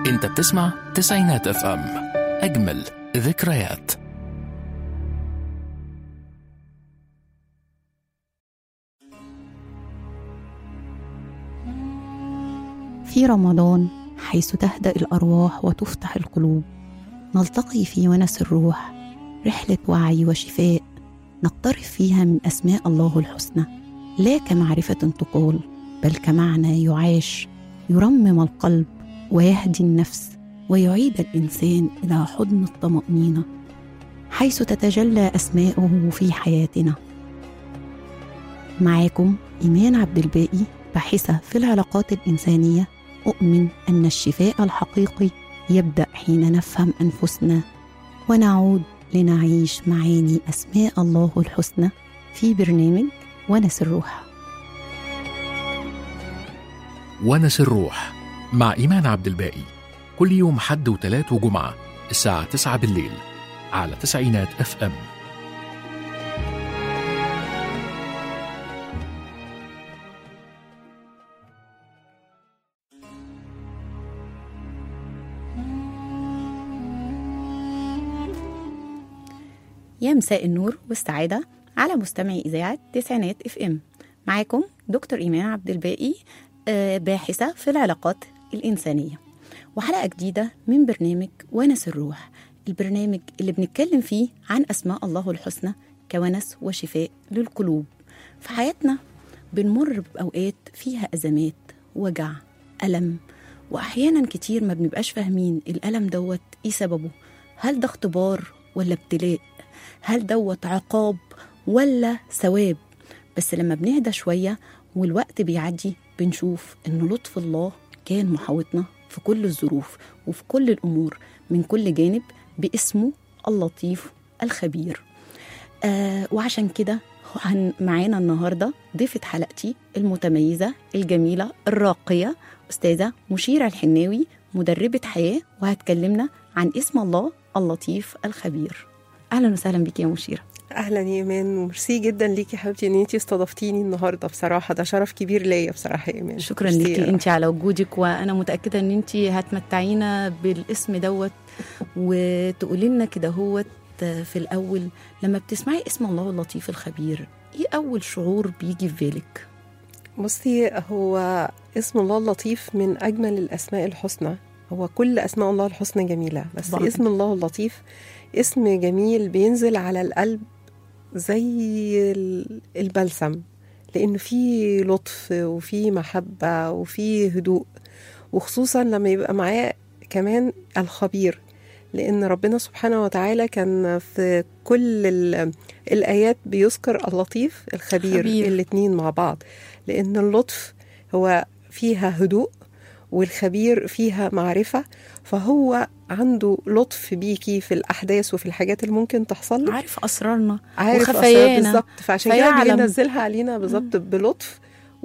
انت بتسمع تسعينات اف ام اجمل ذكريات في رمضان حيث تهدأ الأرواح وتفتح القلوب نلتقي في ونس الروح رحلة وعي وشفاء نقترف فيها من أسماء الله الحسنى لا كمعرفة تقال بل كمعنى يعاش يرمم القلب ويهدي النفس ويعيد الإنسان إلى حضن الطمأنينة حيث تتجلى أسماؤه في حياتنا معاكم إيمان عبد الباقي باحثة في العلاقات الإنسانية أؤمن أن الشفاء الحقيقي يبدأ حين نفهم أنفسنا ونعود لنعيش معاني أسماء الله الحسنى في برنامج ونس الروح ونس الروح مع إيمان عبد الباقي كل يوم حد وتلات وجمعة الساعة 9 بالليل على تسعينات اف ام يا مساء النور والسعادة على مستمعي إذاعة تسعينات اف ام معاكم دكتور إيمان عبد الباقي آه، باحثة في العلاقات الإنسانية وحلقة جديدة من برنامج ونس الروح البرنامج اللي بنتكلم فيه عن أسماء الله الحسنى كونس وشفاء للقلوب في حياتنا بنمر بأوقات فيها أزمات وجع ألم وأحيانا كتير ما بنبقاش فاهمين الألم دوت إيه سببه هل ده اختبار ولا ابتلاء هل دوت عقاب ولا ثواب بس لما بنهدى شوية والوقت بيعدي بنشوف إن لطف الله كان محاوطنا في كل الظروف وفي كل الأمور من كل جانب باسمه اللطيف الخبير آه وعشان كده هن- معانا النهارده ضيفة حلقتي المتميزة الجميلة الراقية أستاذة مشيرة الحناوي مدربة حياة وهتكلمنا عن اسم الله اللطيف الخبير أهلا وسهلا بك يا مشيرة اهلا يا ايمان وميرسي جدا ليكي يا حبيبتي ان انتي استضفتيني النهارده بصراحه ده شرف كبير ليا بصراحه يا ايمان شكرا ميرسي ليكي يا انت على وجودك وانا متاكده ان انت هتمتعينا بالاسم دوت وتقولي لنا كده هوت في الاول لما بتسمعي اسم الله اللطيف الخبير ايه اول شعور بيجي في بالك بصي هو اسم الله اللطيف من اجمل الاسماء الحسنى هو كل اسماء الله الحسنى جميله بس طبعاً. اسم الله اللطيف اسم جميل بينزل على القلب زي ال- البلسم لان فيه لطف وفيه محبه وفيه هدوء وخصوصا لما يبقى معاه كمان الخبير لان ربنا سبحانه وتعالى كان في كل ال- الايات بيذكر اللطيف الخبير خبير. الاتنين مع بعض لان اللطف هو فيها هدوء والخبير فيها معرفة فهو عنده لطف بيكي في الأحداث وفي الحاجات اللي ممكن تحصل لك عارف اسرارنا عارف أسرار وخفايانا بالظبط فعشان كده فيعلم. بينزلها علينا بالظبط بلطف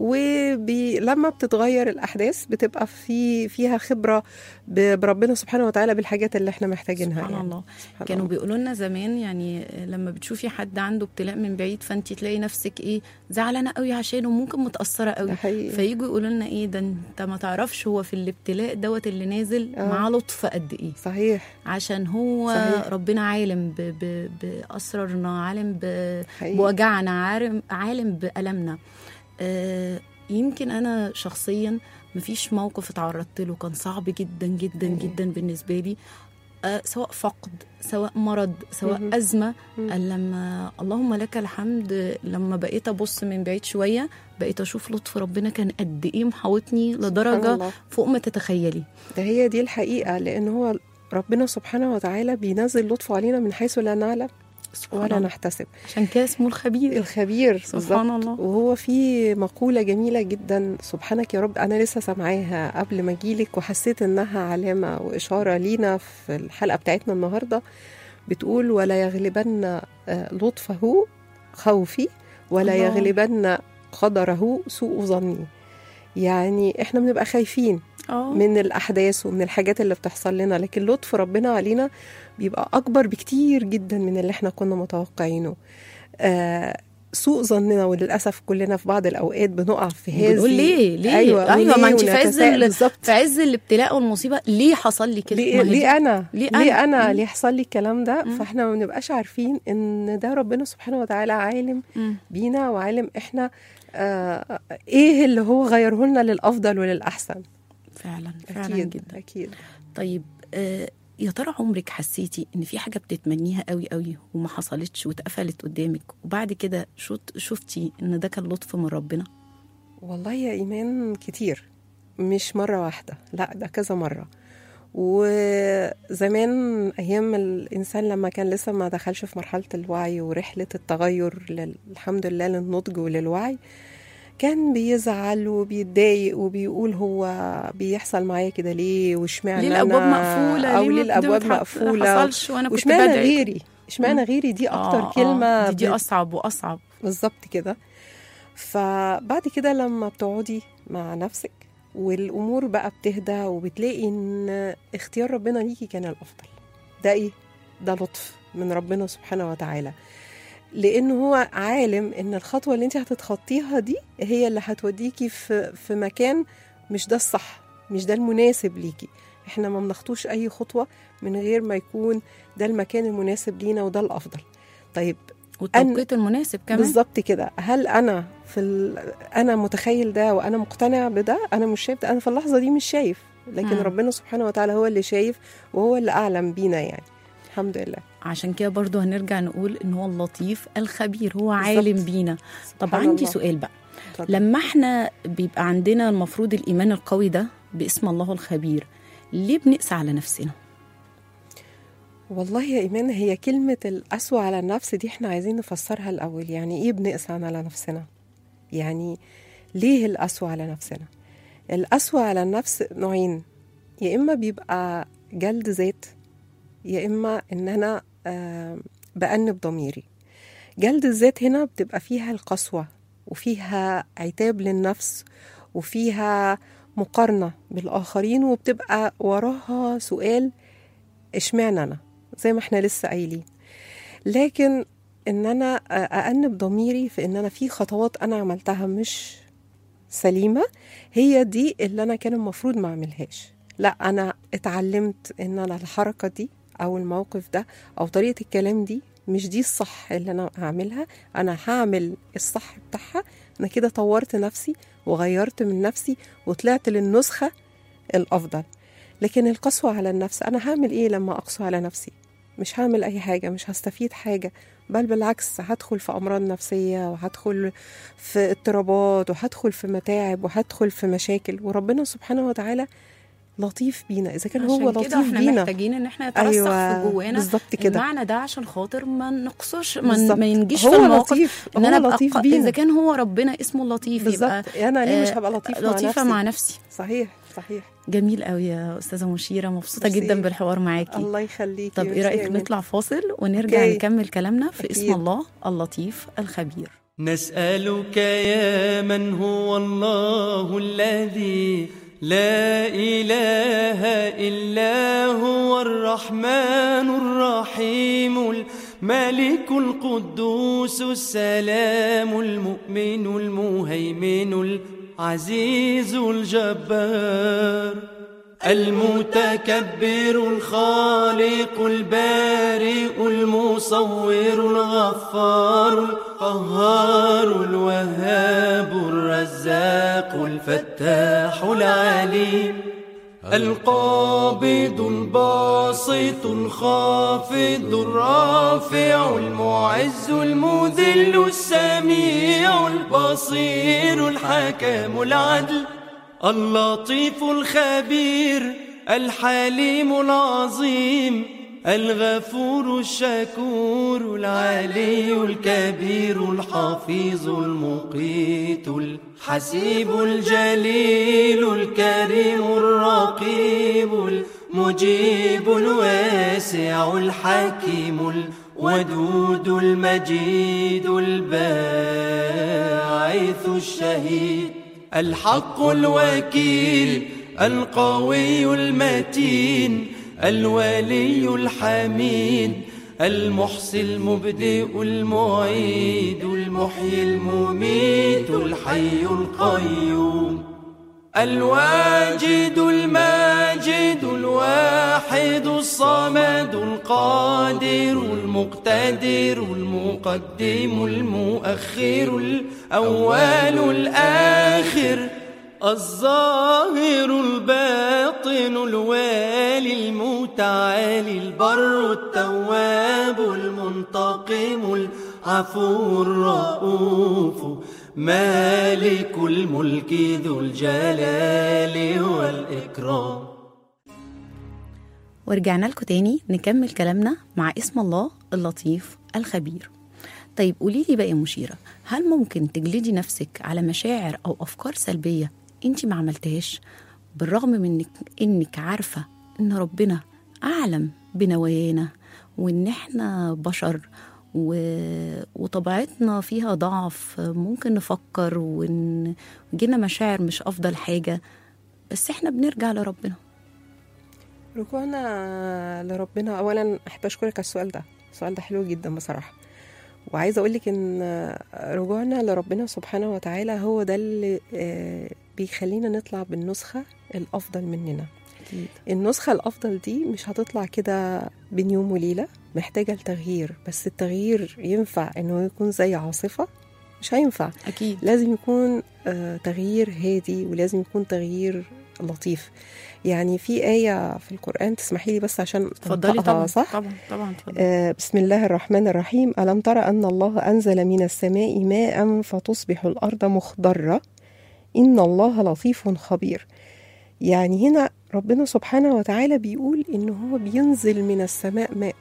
ولما بتتغير الاحداث بتبقى في فيها خبره ب- بربنا سبحانه وتعالى بالحاجات اللي احنا محتاجينها سبحان يعني. الله سبحان كانوا الله. بيقولوا لنا زمان يعني لما بتشوفي حد عنده ابتلاء من بعيد فانت تلاقي نفسك ايه زعلانه قوي عشانه ممكن متاثره قوي ده حقيقي فييجوا يقولوا لنا ايه ده انت ما تعرفش هو في الابتلاء دوت اللي نازل آه. معاه لطف قد ايه صحيح عشان هو صحيح. ربنا عالم ب... ب... باسرارنا عالم ب... حقيقي بوجعنا عالم عالم بالمنا آه يمكن انا شخصيا مفيش موقف اتعرضت له كان صعب جدا جدا أيوة. جدا بالنسبه لي آه سواء فقد سواء مرض سواء مهم. ازمه مم. لما اللهم لك الحمد لما بقيت ابص من بعيد شويه بقيت اشوف لطف ربنا كان قد ايه محاوطني سبحان لدرجه الله. فوق ما تتخيلي ده هي دي الحقيقه لان هو ربنا سبحانه وتعالى بينزل لطفه علينا من حيث لا نعلم سبحان ولا الله. نحتسب عشان كده اسمه الخبير الخبير سبحان بالظبط. الله. وهو في مقولة جميلة جدا سبحانك يا رب أنا لسه سامعاها قبل ما أجيلك وحسيت إنها علامة وإشارة لينا في الحلقة بتاعتنا النهاردة بتقول ولا يغلبن آه، لطفه خوفي ولا الله. يغلبن قدره سوء ظني يعني احنا بنبقى خايفين اه من الأحداث ومن الحاجات اللي بتحصل لنا لكن لطف ربنا علينا بيبقى أكبر بكتير جدا من اللي احنا كنا متوقعينه آه سوء ظننا وللاسف كلنا في بعض الاوقات بنقع في هذه بنقول ليه ليه ايوه, ايوه ما انت في عز ونتساءل ال- بالظبط في عز الابتلاء والمصيبه ليه حصل لي كده ليه, ما هي دي- ليه انا ليه ليه أنا؟ انا مم. ليه حصل لي الكلام ده مم. فاحنا ما بنبقاش عارفين ان ده ربنا سبحانه وتعالى عالم مم. بينا وعالم احنا آه ايه اللي هو غيره لنا للافضل وللاحسن فعلا فعلا اكيد جدا اكيد طيب آه يا ترى عمرك حسيتي ان في حاجه بتتمنيها قوي قوي وما حصلتش واتقفلت قدامك وبعد كده شوت شفتي ان ده كان لطف من ربنا والله يا ايمان كتير مش مره واحده لا ده كذا مره وزمان ايام الانسان لما كان لسه ما دخلش في مرحله الوعي ورحله التغير لل- الحمد لله للنضج وللوعي كان بيزعل وبيتضايق وبيقول هو بيحصل معايا كده ليه واشمعنى ليه الابواب أنا؟ مقفوله او ليه ليه ما- الابواب ده ما مقفوله حصلش وانا كنت واشمعنى بدعي غيري اشمعنى مم. غيري دي اكتر آه، آه، كلمه دي, دي بت- اصعب واصعب بالظبط كده فبعد كده لما بتقعدي مع نفسك والامور بقى بتهدى وبتلاقي ان اختيار ربنا ليكي كان الافضل ده ايه ده لطف من ربنا سبحانه وتعالى لانه هو عالم ان الخطوه اللي انت هتتخطيها دي هي اللي هتوديكي في في مكان مش ده الصح مش ده المناسب ليكي احنا ما بنخطوش اي خطوه من غير ما يكون ده المكان المناسب لينا وده الافضل طيب والتوقيت المناسب كمان بالظبط كده هل انا في ال... انا متخيل ده وانا مقتنع بده انا مش شايف ده انا في اللحظه دي مش شايف لكن مم. ربنا سبحانه وتعالى هو اللي شايف وهو اللي اعلم بينا يعني الحمد لله عشان كده برضو هنرجع نقول ان هو اللطيف الخبير هو بالظبط. عالم بينا طب سبحان عندي الله. سؤال بقى اتفضل. لما احنا بيبقى عندنا المفروض الايمان القوي ده باسم الله الخبير ليه بنقسى على نفسنا والله يا ايمان هي كلمه القسوه على النفس دي احنا عايزين نفسرها الاول يعني ايه بنقسى على نفسنا يعني ليه القسوه على نفسنا القسوه على النفس نوعين يا اما بيبقى جلد ذات يا اما ان انا آه، بأنب ضميري جلد الذات هنا بتبقى فيها القسوه وفيها عتاب للنفس وفيها مقارنه بالاخرين وبتبقى وراها سؤال اشمعنى انا زي ما احنا لسه قايلين لكن ان انا أأنب ضميري في ان انا في خطوات انا عملتها مش سليمة هي دي اللي انا كان المفروض ما اعملهاش لا انا اتعلمت ان انا الحركة دي او الموقف ده او طريقة الكلام دي مش دي الصح اللي انا هعملها انا هعمل الصح بتاعها انا كده طورت نفسي وغيرت من نفسي وطلعت للنسخة الافضل لكن القسوة على النفس أنا هعمل إيه لما أقسو على نفسي؟ مش هعمل أي حاجة مش هستفيد حاجة بل بالعكس هدخل في أمراض نفسية وهدخل في اضطرابات وهدخل في متاعب وهدخل في مشاكل وربنا سبحانه وتعالى لطيف بينا إذا كان هو عشان كده لطيف احنا بينا محتاجين ان احنا نترسخ أيوة في جوانا بالظبط كده المعنى ده عشان خاطر ما نقصش ما, بالظبط. ما ينجيش هو في الموقف لطيف ان هو انا ابقى لطيف ق- بينا اذا كان هو ربنا اسمه اللطيف يبقى بالظبط أنا ليه مش آه، هبقى لطيف مع لطيفه نفسي مع نفسي صحيح صحيح جميل قوي يا استاذه مشيره مبسوطه ميرسي. جدا بالحوار معاكي الله يخليكي طب ايه ميرسي يا رايك إيمان. نطلع فاصل ونرجع أوكي. نكمل كلامنا في اسم أكيد. الله اللطيف الخبير نسألك يا من هو الله الذي لا إله إلا هو الرحمن الرحيم الملك القدوس السلام المؤمن المهيمن العزيز الجبار المتكبر الخالق البارئ المصور الغفار القهار الوهاب الرزاق الفتاح العليم القابض الباسط الخافض الرافع المعز المذل السميع البصير الحكم العدل اللطيف الخبير الحليم العظيم الغفور الشكور العلي الكبير الحفيظ المقيت الحسيب الجليل الكريم الرقيب المجيب الواسع الحكيم الودود المجيد الباعث الشهيد الحق الوكيل القوي المتين الولي الحميد المحصي المبدئ المعيد المحيي المميت الحي القيوم الواجد الماجد الواحد الصمد القادر المقتدر المقدم المؤخر الأول الآخر الظاهر الباطن الوالي المتعالي البر التواب المنتقم العفو الرؤوف مالك الملك ذو الجلال والإكرام ورجعنا لكم تاني نكمل كلامنا مع اسم الله اللطيف الخبير طيب قولي لي بقى يا مشيرة هل ممكن تجلدي نفسك على مشاعر أو أفكار سلبية أنت ما عملتهاش بالرغم من إنك, إنك عارفة إن ربنا أعلم بنوايانا وإن إحنا بشر و... وطبيعتنا فيها ضعف ممكن نفكر وإن جينا مشاعر مش أفضل حاجة بس إحنا بنرجع لربنا رجوعنا لربنا اولا احب اشكرك على السؤال ده السؤال ده حلو جدا بصراحه وعايزه اقول لك ان رجوعنا لربنا سبحانه وتعالى هو ده اللي آه، بيخلينا نطلع بالنسخه الافضل مننا أكيد النسخه الافضل دي مش هتطلع كده بين يوم وليله محتاجه لتغيير بس التغيير ينفع انه يكون زي عاصفه مش هينفع أكيد لازم يكون آه، تغيير هادي ولازم يكون تغيير لطيف يعني في آية في القرآن تسمحي لي بس عشان اتفضلي أنطقها طبعا صح؟ طبعا طبعا اتفضلي آه، بسم الله الرحمن الرحيم ألم ترى أن الله أنزل من السماء ماء فتصبح الأرض مخضرة إن الله لطيف خبير يعني هنا ربنا سبحانه وتعالى بيقول إن هو بينزل من السماء ماء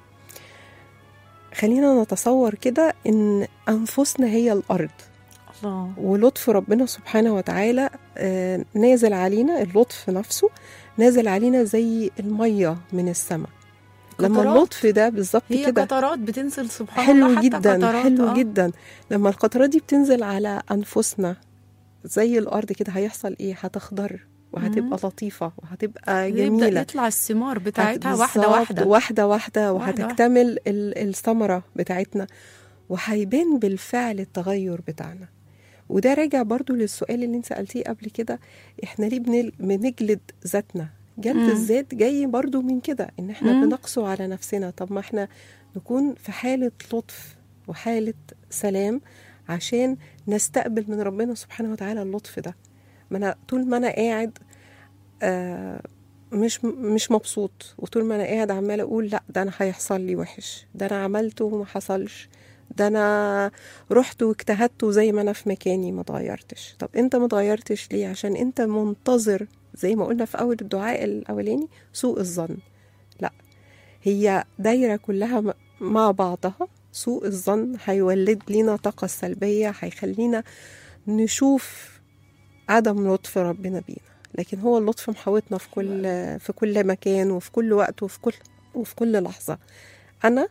خلينا نتصور كده إن أنفسنا هي الأرض الله ولطف ربنا سبحانه وتعالى آه، نازل علينا اللطف نفسه نازل علينا زي المية من السماء لما قطرات. اللطف ده بالظبط هي كده قطرات بتنزل سبحان الله حلو حتى جدا قطرات حلو آه. جدا لما القطرات دي بتنزل على انفسنا زي الارض كده هيحصل ايه هتخضر وهتبقى لطيفه وهتبقى يبدأ جميله يطلع الثمار بتاعتها هت- واحدة بالظبط، واحدة واحده واحده واحدة وهتكتمل ال- الثمره بتاعتنا وهيبان بالفعل التغير بتاعنا وده راجع برضو للسؤال اللي انت سالتيه قبل كده احنا ليه بنل- بنجلد ذاتنا جلد مم. الذات جاي برضو من كده ان احنا مم. بنقسو على نفسنا طب ما احنا نكون في حالة لطف وحالة سلام عشان نستقبل من ربنا سبحانه وتعالى اللطف ده ما انا طول ما انا قاعد آه مش مش مبسوط وطول ما انا قاعد عمال اقول لا ده انا هيحصل لي وحش ده انا عملته وما حصلش ده انا رحت واجتهدت وزي ما انا في مكاني ما اتغيرتش طب انت ما اتغيرتش ليه عشان انت منتظر زي ما قلنا في اول الدعاء الاولاني سوء الظن لا هي دايره كلها م- مع بعضها سوء الظن هيولد لنا طاقه سلبيه هيخلينا نشوف عدم لطف ربنا بينا لكن هو اللطف محاوطنا في كل في كل مكان وفي كل وقت وفي كل وفي كل لحظه انا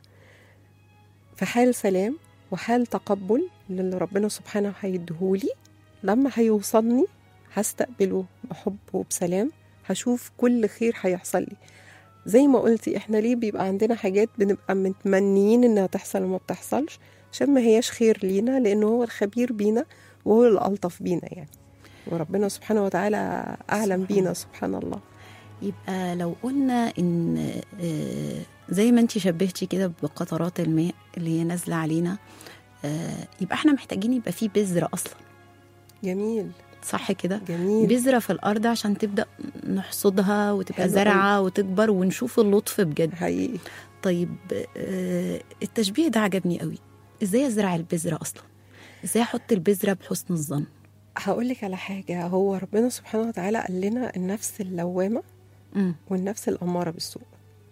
في حال سلام وحال تقبل للي ربنا سبحانه هيديهولي لما هيوصلني هستقبله بحب وبسلام هشوف كل خير هيحصل لي زي ما قلتي احنا ليه بيبقى عندنا حاجات بنبقى متمنيين انها تحصل وما بتحصلش عشان ما هياش خير لينا لانه هو الخبير بينا وهو الالطف بينا يعني وربنا سبحانه وتعالى اعلم بينا سبحان الله يبقى لو قلنا ان آه، زي ما انت شبهتي كده بقطرات الماء اللي هي نازله علينا آه، يبقى احنا محتاجين يبقى في بذره اصلا جميل صح كده جميل بذره في الارض عشان تبدا نحصدها وتبقى حلو زرعه وتكبر ونشوف اللطف بجد حقيقي طيب آه، التشبيه ده عجبني قوي ازاي ازرع البذره اصلا ازاي احط البذره بحسن الظن هقول لك على حاجه هو ربنا سبحانه وتعالى قال لنا النفس اللوامه مم. والنفس الأمارة بالسوء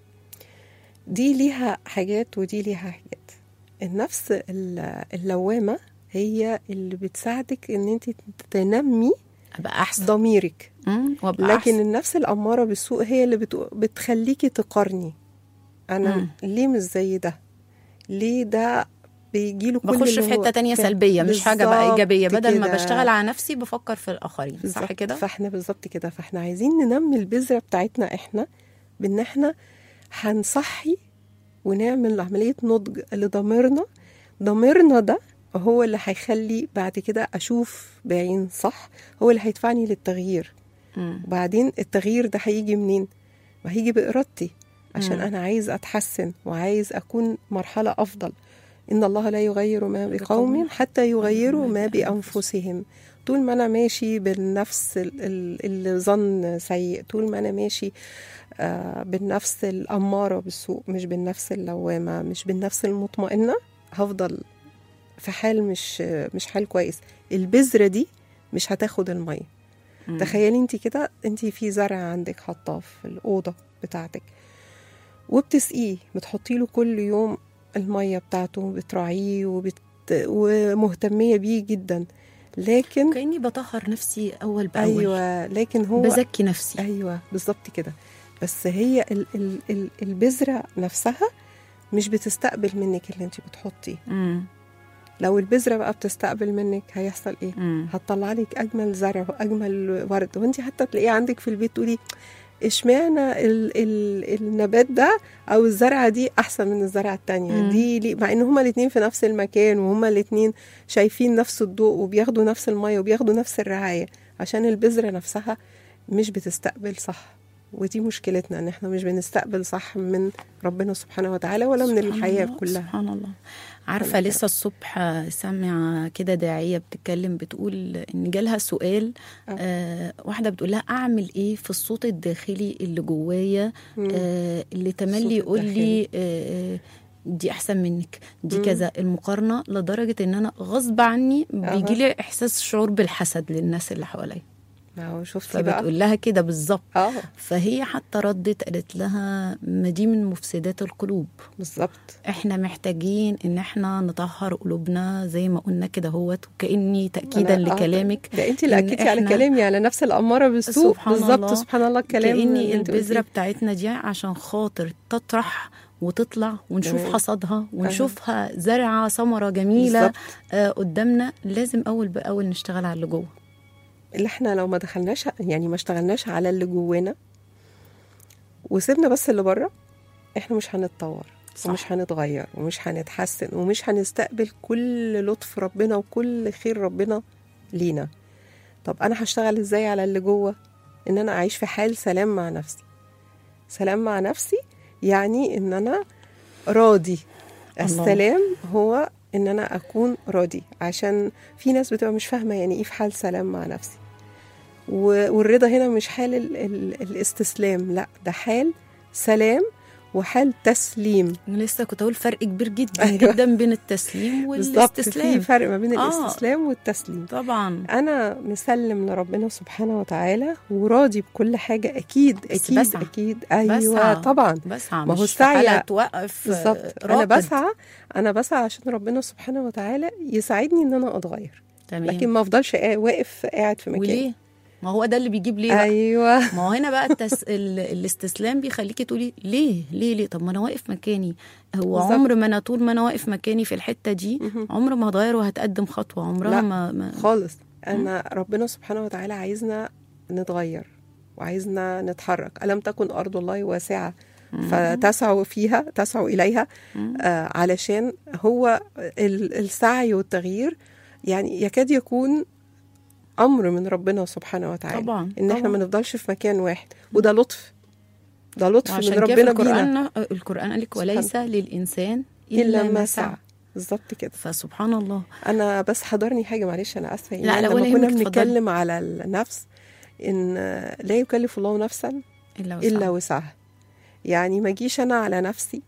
دي ليها حاجات ودي ليها حاجات النفس ال- اللوامة هي اللي بتساعدك ان انت تنمي ابقى احسن ضميرك مم. وابقى لكن أحسن. النفس الأمارة بالسوء هي اللي بتو... بتخليكي تقارني انا مم. ليه مش زي ده ليه ده بيجيله كل بخش اللي في هو حته تانية كان- سلبيه مش حاجه بقى بالظبط ايجابيه بدل ما كده. بشتغل على نفسي بفكر في الاخرين صح بالظبط. كده فاحنا بالظبط كده فاحنا عايزين ننمي البذره بتاعتنا احنا بان احنا هنصحي ونعمل عمليه نضج لضميرنا ضميرنا ده هو اللي هيخلي بعد كده اشوف بعين صح هو اللي هيدفعني للتغيير مم. وبعدين التغيير ده هيجي منين ما هيجي بإرادتي عشان مم. أنا عايز أتحسن وعايز أكون مرحلة أفضل إن الله لا يغير ما بقوم حتى يغيروا ما بأنفسهم طول ما أنا ماشي بالنفس ال- ال- اللي ظن سيء طول ما أنا ماشي آه، بالنفس الأمارة بالسوء مش بالنفس اللوامة مش بالنفس المطمئنة هفضل في حال مش مش حال كويس البذرة دي مش هتاخد المية مم. تخيلي انت كده انت في زرع عندك حاطاه في الاوضه بتاعتك وبتسقيه بتحطي له كل يوم الميه بتاعته بتراعيه وبت... ومهتميه بيه جدا لكن كاني بطهر نفسي اول باول ايوه لكن هو بزكي نفسي ايوه بالظبط كده بس هي ال... ال... ال... البذره نفسها مش بتستقبل منك اللي انت بتحطيه مم. لو البذره بقى بتستقبل منك هيحصل ايه مم. هتطلع لك اجمل زرع واجمل ورد وانت حتى تلاقيه عندك في البيت تقولي اشمعنى ال ال النبات ده او الزرعه دي احسن من الزرعه التانية مم. دي ليه؟ مع ان هما الاتنين في نفس المكان وهما الاتنين شايفين نفس الضوء وبياخدوا نفس الميه وبياخدوا نفس الرعايه عشان البذره نفسها مش بتستقبل صح ودي مشكلتنا ان احنا مش بنستقبل صح من ربنا سبحانه وتعالى ولا من سبحان الحياه الله، كلها سبحان الله عارفه سبحان لسه الصبح سامعه كده داعيه بتتكلم بتقول ان جالها سؤال آه. آه واحده بتقول لها اعمل ايه في الصوت الداخلي اللي جوايا مم. آه اللي الصوت تملي يقول لي الداخلي. آه آه، دي احسن منك دي مم. كذا المقارنه لدرجه ان انا غصب عني بيجي لي احساس شعور بالحسد للناس اللي حواليا ما هو شفتي بقى فبتقول لها كده بالظبط اه فهي حتى ردت قالت لها ما دي من مفسدات القلوب بالظبط احنا محتاجين ان احنا نطهر قلوبنا زي ما قلنا كده هوت وكاني تاكيدا أنا- آه، لكلامك ده انت اللي إن اكدتي على إحنا- كلامي على نفس الاماره بالسوء سبحان بالظبط الله. سبحان الله الكلام كاني اللي انت البذره قلتيه. بتاعتنا دي عشان خاطر تطرح وتطلع ونشوف تمام. حصادها ونشوفها زرعه ثمره جميله بالظبط. آه قدامنا لازم اول باول نشتغل على اللي جوه اللي احنا لو ما دخلناش يعني ما اشتغلناش على اللي جوانا وسيبنا بس اللي بره احنا مش هنتطور صح. ومش هنتغير ومش هنتحسن ومش هنستقبل كل لطف ربنا وكل خير ربنا لينا طب انا هشتغل ازاي على اللي جوه ان انا اعيش في حال سلام مع نفسي سلام مع نفسي يعني ان انا راضي الله. السلام هو ان انا اكون راضي عشان في ناس بتبقى مش فاهمه يعني ايه في حال سلام مع نفسي و- والرضا هنا مش حال ال ال الاستسلام لا ده حال سلام وحال تسليم انا لسه كنت اقول فرق كبير جدا أيوة. جدا بين التسليم بالظبط في والاستسلام فرق ما بين آه. الاستسلام والتسليم طبعا انا مسلم لربنا سبحانه وتعالى وراضي بكل حاجه اكيد بس اكيد بسعى. اكيد ايوه بسعى. طبعا بسعى ما هو مش في حالة السعي- توقف آه، بالظبط انا راقد. بسعى انا بسعى عشان ربنا سبحانه وتعالى يساعدني ان انا اتغير تمام لكن ما افضلش قا- واقف قاعد في مكاني وليه؟ ما هو ده اللي بيجيب ليه بقى؟ ايوه ما هو هنا بقى التس... ال... الاستسلام بيخليكي تقولي ليه ليه ليه طب ما انا واقف مكاني هو بالظبط. عمر ما انا طول ما انا واقف مكاني في الحته دي مهم. عمر ما هتغير وهتقدم خطوه عمرها لا. ما, ما خالص انا ربنا سبحانه وتعالى عايزنا نتغير وعايزنا نتحرك الم تكن ارض الله واسعه فتسعوا فيها تسعوا اليها آه علشان هو ال- السعي والتغيير يعني يكاد يكون امر من ربنا سبحانه وتعالى طبعا ان احنا طبعاً. ما نفضلش في مكان واحد وده لطف ده لطف من وعشان كده في ربنا بينا القران القران قال لك وليس للانسان الا ما سعى بالظبط كده فسبحان الله انا بس حضرني حاجه معلش انا اسفه يعني لا، لا، لما ولا كنا يهمك، اتفضلي. بنتكلم على النفس ان لا يكلف الله نفسا الا الا وسعها. وسعها يعني ما اجيش انا على نفسي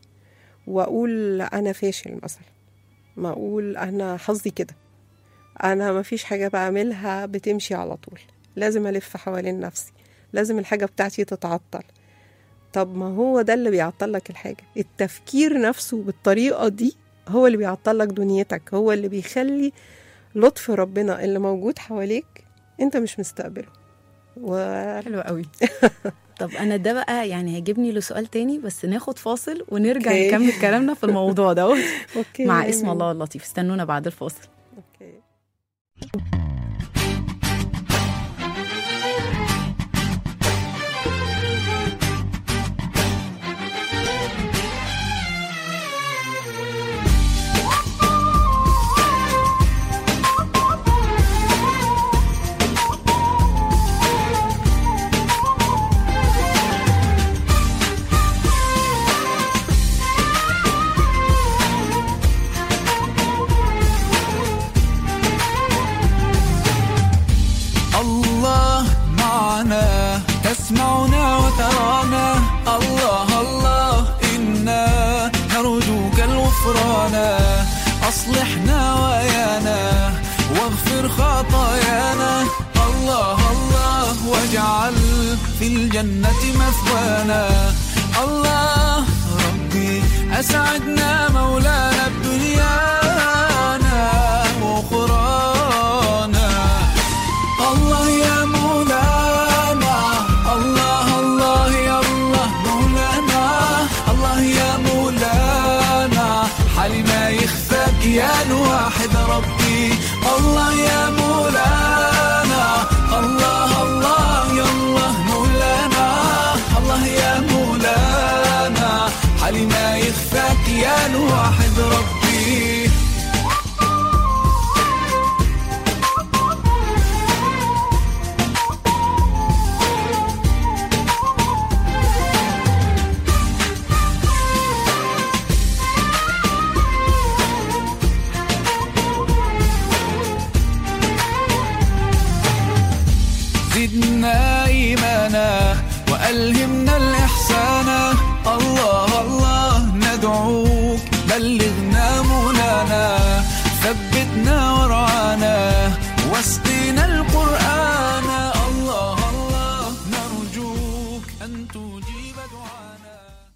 واقول انا فاشل مثلا ما اقول انا حظي كده انا ما فيش حاجه بعملها بتمشي على طول لازم الف حوالين نفسي لازم الحاجه بتاعتي تتعطل طب ما هو ده اللي بيعطل لك الحاجه التفكير نفسه بالطريقه دي هو اللي بيعطل لك دنيتك هو اللي بيخلي لطف ربنا اللي موجود حواليك انت مش مستقبله و... حلو قوي طب انا ده بقى يعني هيجيبني لسؤال تاني بس ناخد فاصل ونرجع أوكي. نكمل كلامنا في الموضوع ده اوكي مع اسم آمين. الله اللطيف استنونا بعد الفاصل اوكي أصلح نوايانا واغفر خطايانا الله الله واجعل في الجنة مثوانا الله ربي أسعدنا مولانا بدنيانا وأخرانا الله يا مولانا الله الله يا الله مولانا الله يا مولانا حالي ما يخفاك يا الواحد ربي الله يا مولانا الله الله يا الله مولانا الله يا مولانا حالي ما يخفاك يا الواحد ربي زدنا إيمانا وألهمنا الإحسان الله الله ندعوك بلغنا منانا ثبتنا ورعانا واسقنا القرآن الله الله نرجوك أن تجيب دعانا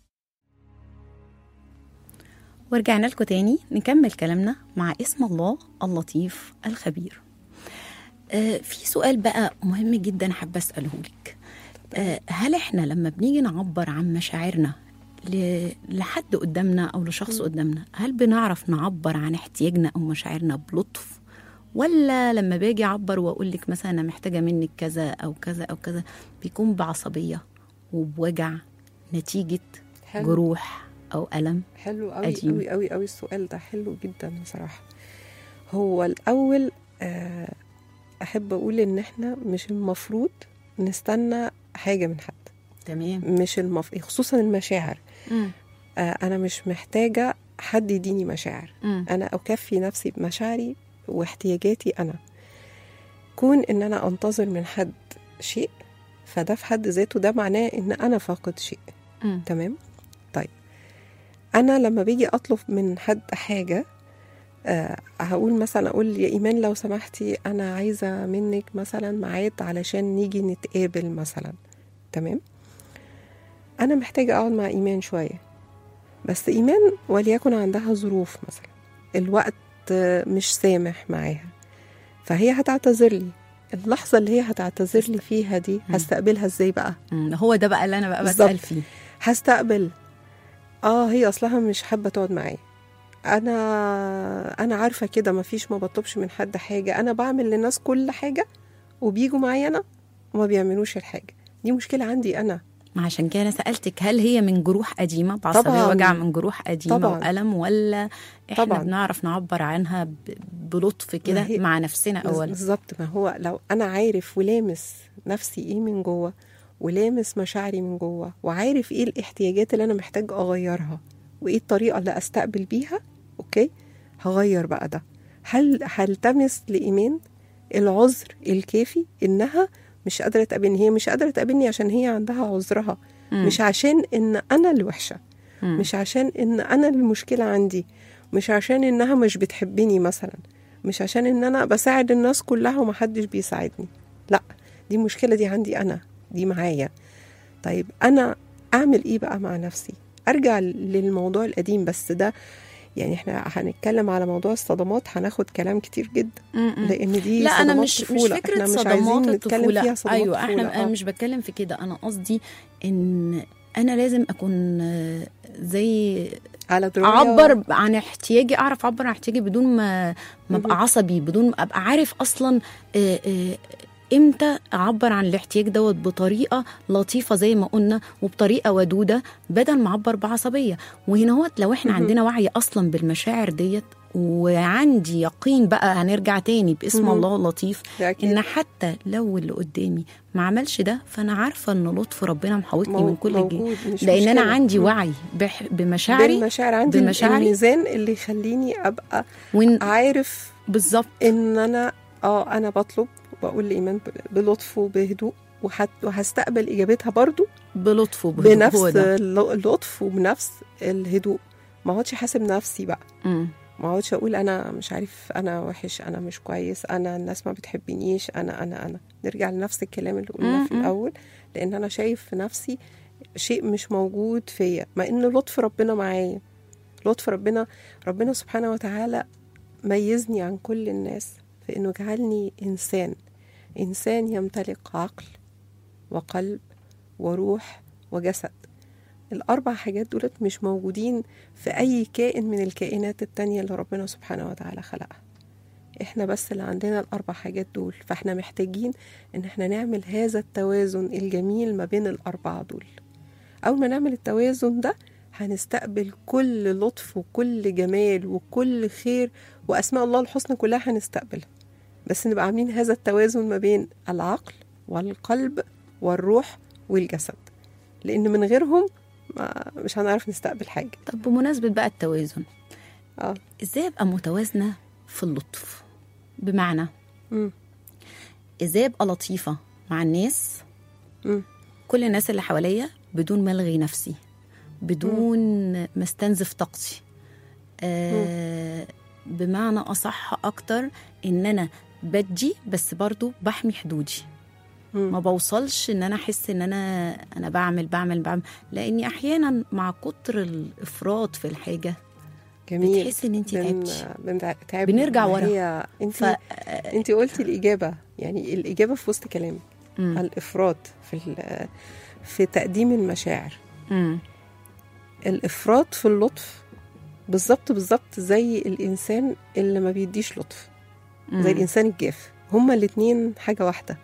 ورجعنا لكم تاني نكمل كلامنا مع اسم الله اللطيف الخبير آه في سؤال بقى مهم جدا حابة أسأله لك آه هل احنا لما بنيجي نعبر عن مشاعرنا ل- لحد قدامنا أو لشخص قدامنا هل بنعرف نعبر عن احتياجنا أو مشاعرنا بلطف ولا لما باجي أعبر وأقول لك مثلا أنا محتاجة منك كذا أو كذا أو كذا بيكون بعصبية وبوجع نتيجة حلو. جروح أو ألم حلو قوي قديم. قوي قوي قوي السؤال ده حلو جدا بصراحة هو الأول آه، أحب أقول إن إحنا مش المفروض نستنى حاجة من حد تمام مش المف... خصوصا المشاعر مم. آه، أنا مش محتاجة حد يديني مشاعر مم. أنا أكفي نفسي بمشاعري واحتياجاتي أنا كون إن أنا أنتظر من حد شيء فده في حد ذاته ده معناه إن أنا فاقد شيء مم. تمام طيب انا لما باجي اطلب من حد حاجه أه هقول مثلا اقول يا ايمان لو سمحتي انا عايزه منك مثلا ميعاد علشان نيجي نتقابل مثلا تمام انا محتاجه اقعد مع ايمان شويه بس ايمان وليكن عندها ظروف مثلا الوقت آه، مش سامح معاها فهي هتعتذر لي اللحظه اللي هي هتعتذر لي فيها دي هستقبلها ازاي بقى مم. هو ده بقى اللي انا بقى بالظبط. بسال فيه هستقبل اه هي اصلها مش حابه تقعد معايا انا انا عارفه كده مفيش ما بطلبش من حد حاجه انا بعمل للناس كل حاجه وبيجوا معايا انا وما بيعملوش الحاجه دي مشكله عندي انا ما عشان كده انا سالتك هل هي من جروح قديمه بعصبيه طبعاً. وجع من جروح قديمه طبعاً. والم ولا احنا طبعاً. بنعرف نعبر عنها ب- بلطف كده هي- مع نفسنا بز- اولا بالظبط ما هو لو انا عارف ولامس نفسي ايه من جوه ولامس مشاعري من جوه وعارف ايه الاحتياجات اللي انا محتاج اغيرها وايه الطريقه اللي استقبل بيها اوكي هغير بقى ده هل هلتمس لايمان العذر الكافي انها مش قادره تقابلني هي مش قادره تقابلني عشان هي عندها عذرها مم. مش عشان ان انا اللي وحشه مم. مش عشان ان انا المشكله عندي مش عشان انها مش بتحبني مثلا مش عشان ان انا بساعد الناس كلها ومحدش بيساعدني لا دي مشكله دي عندي انا دي معايا طيب انا اعمل ايه بقى مع نفسي ارجع للموضوع القديم بس ده يعني احنا هنتكلم على موضوع الصدمات هناخد كلام كتير جدا مم. لان دي لا انا صدمات مش مش طفولة. فكره احنا مش صدمات عايزين نتكلم الطفوله فيها صدمات ايوه احنا طفولة. انا آه. مش بتكلم في كده انا قصدي ان انا لازم اكون آه، زي على درايه اعبر عن احتياجي اعرف اعبر عن احتياجي بدون ما ما مهم. ابقى عصبي بدون ما ابقى عارف اصلا آه، آه، امتى اعبر عن الاحتياج دوت بطريقه لطيفه زي ما قلنا وبطريقه ودوده بدل ما اعبر بعصبيه وهنا هو لو احنا مهم. عندنا وعي اصلا بالمشاعر ديت وعندي يقين بقى هنرجع تاني باسم مهم. الله اللطيف ده أكيد. ان حتى لو اللي قدامي ما عملش ده فانا عارفه ان لطف ربنا محوطني مو- من كل الجهات موجود مش لان انا مشكلة. عندي مم. وعي بح- بمشاعري بالمشاعر عندي بمشاعري. الميزان اللي يخليني ابقى وإن عارف بالظبط ان انا اه انا بطلب واقول لايمان ب- بلطف وبهدوء وحت وهستقبل اجابتها برضو بلطف وبهدوء هو بنفس ده. الل- اللطف وبنفس الهدوء ما اقعدش حاسب نفسي بقى مم. ما اقعدش اقول انا مش عارف انا وحش انا مش كويس انا الناس ما بتحبنيش انا انا انا نرجع لنفس الكلام اللي قلناه في م- م. الاول لان انا شايف في نفسي شيء مش موجود فيا مع ان لطف ربنا معايا لطف ربنا ربنا سبحانه وتعالى ميزني عن كل الناس في انه جعلني انسان انسان يمتلك عقل وقلب وروح وجسد الأربع حاجات دولت مش موجودين في أي كائن من الكائنات التانية اللي ربنا سبحانه وتعالى خلقها احنا بس اللي عندنا الأربع حاجات دول فاحنا محتاجين ان احنا نعمل هذا التوازن الجميل ما بين الأربعة دول أول ما نعمل التوازن ده هنستقبل كل لطف وكل جمال وكل خير وأسماء الله الحسنى كلها هنستقبلها بس نبقى عاملين هذا التوازن ما بين العقل والقلب والروح والجسد لأن من غيرهم ما مش هنعرف نستقبل حاجة طب بمناسبة بقى التوازن اه ازاي ابقى متوازنة في اللطف بمعنى مم. ازاي ابقى لطيفة مع الناس مم. كل الناس اللي حواليا بدون ما الغي نفسي بدون ما استنزف طاقتي آه بمعنى اصح اكتر ان انا بدي بس برضو بحمي حدودي مم. ما بوصلش ان انا احس ان انا انا بعمل بعمل بعمل لاني احيانا مع كتر الافراط في الحاجه جميل بتحسي ان انت بن... تعبتي بن... تعبنا. بنرجع ما ورا. هي انت ف انت قلتي الإجابة يعني الإجابة في وسط كلامك مم. الإفراط في ال... في تقديم المشاعر مم. الإفراط في اللطف بالظبط بالظبط زي الإنسان اللي ما بيديش لطف زي مم. الإنسان الجاف هما الاتنين حاجة واحدة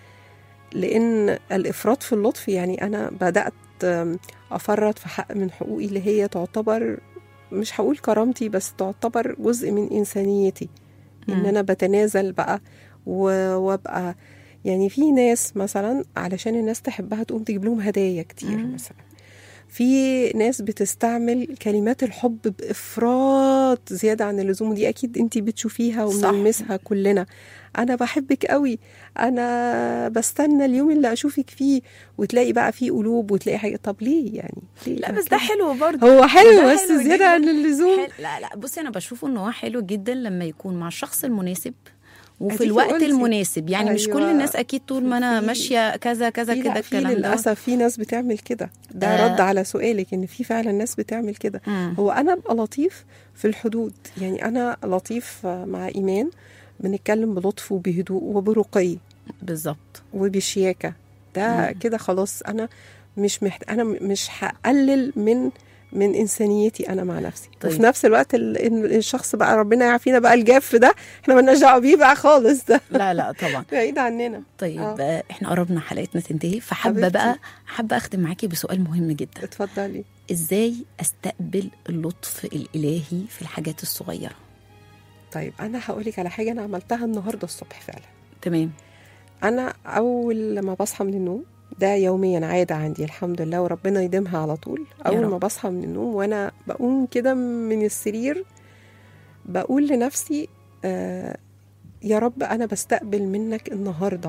لأن الإفراط في اللطف يعني أنا بدأت أم، أفرط في حق من حقوقي اللي هي تعتبر مش هقول كرامتي بس تعتبر جزء من إنسانيتي إن مم. أنا بتنازل بقى و- وأبقى يعني في ناس مثلا علشان الناس تحبها تقوم تجيب لهم هدايا كتير مم. مثلا في ناس بتستعمل كلمات الحب بإفراط زيادة عن اللزوم ودي أكيد أنت بتشوفيها صح. وبنلمسها كلنا أنا بحبك قوي أنا بستنى اليوم اللي أشوفك فيه وتلاقي بقى فيه قلوب وتلاقي حاجة طب ليه يعني ليه لا ما بس ده كده؟ حلو برضه هو حلو ده بس حلو زيادة جداً. عن اللزوم حل... لا لا بصي انا بشوفه ان هو حلو جدا لما يكون مع الشخص المناسب وفي أديكي الوقت قلتي. المناسب يعني مش كل أيوة. الناس اكيد طول ما انا في- ماشيه كذا كذا في كده لا في الكلام ده للأسف في ناس بتعمل كده ده آه. رد على سؤالك إن في فعلا ناس بتعمل كده مم. هو انا ابقى لطيف في الحدود يعني انا لطيف مع ايمان بنتكلم بلطف وبهدوء وبرقي بالظبط وبشياكه ده مم. كده خلاص انا مش محت... انا م- مش هقلل من من انسانيتي انا مع نفسي طيب. وفي نفس الوقت ال... إن الشخص بقى ربنا يعافينا بقى الجاف ده احنا مالناش دعوه بيه بقى خالص ده لا لا طبعا بعيد عننا طيب آه. آه. احنا قربنا حلقتنا تنتهي فحابه حبيبتي. بقى حابه اختم معاكي بسؤال مهم جدا اتفضلي ازاي استقبل اللطف الالهي في الحاجات الصغيره طيب انا هقولك على حاجه انا عملتها النهارده الصبح فعلا تمام انا اول ما بصحى من النوم ده يوميا عادة عندي الحمد لله وربنا يديمها على طول يا أول رب. ما بصحى من النوم وأنا بقوم كده من السرير بقول لنفسي آه يا رب أنا بستقبل منك النهاردة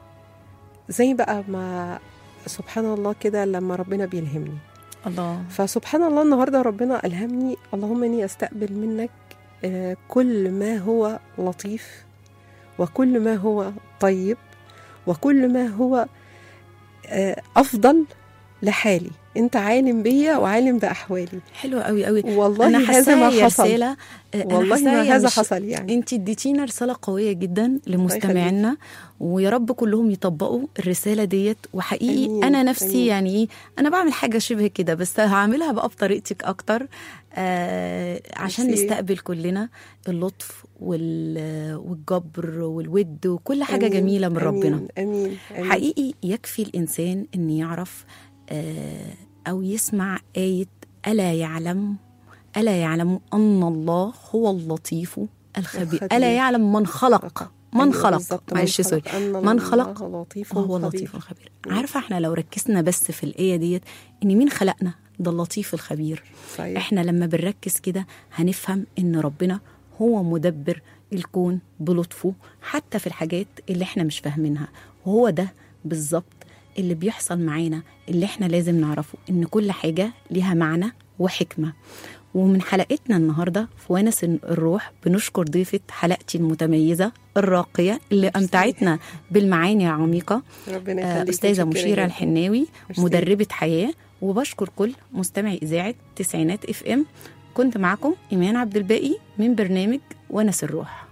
زي بقى ما سبحان الله كده لما ربنا بيلهمني الله فسبحان الله النهارده ربنا ألهمني اللهم إني أستقبل منك آه، كل ما هو لطيف وكل ما هو طيب وكل ما هو آه، أفضل لحالي أنت عالم بيا وعالم بأحوالي حلو قوي قوي والله انا هذا حاساها ما هي حصل رساله آه، أنا والله حاساها ما هي هذا مش- حصل يعني انت اديتينا رساله قويه جدا لمستمعينا ويا رب كلهم يطبقوا الرساله ديت وحقيقي آمين، انا نفسي آمين. يعني ايه انا بعمل حاجه شبه كده بس هعملها بقى بطريقتك اكتر آه عشان ميرسي. نستقبل كلنا اللطف وال- والجبر والود وكل حاجه آمين، جميله من ربنا آمين آمين, آمين. حقيقي يكفي الإنسان أن يعرف آه، أو يسمع آية ألا يعلم ألا يعلم أن الله هو اللطيف الخبير الخبير. ألا يعلم من خلق من أيوة خلق بالظبط، معلش سوري أن من خلق الله لطيف وهو خبير. اللطيف الخبير عارفة احنا لو ركزنا بس في الآية ديت إن مين خلقنا ده اللطيف الخبير صحيح. احنا لما بنركز كده هنفهم ان ربنا هو مدبر الكون بلطفه حتى في الحاجات اللي احنا مش فاهمينها وهو ده بالظبط اللي بيحصل معانا اللي احنا لازم نعرفه ان كل حاجة ليها معنى وحكمة ومن حلقتنا النهارده في ونس الروح بنشكر ضيفه حلقتي المتميزه الراقيه اللي امتعتنا بالمعاني العميقه ربنا آه، يخليك استاذه متشكرة مشيره جداً. الحناوي ميرسي. مدربه حياه وبشكر كل مستمعي اذاعه تسعينات اف ام كنت معكم ايمان عبد الباقي من برنامج ونس الروح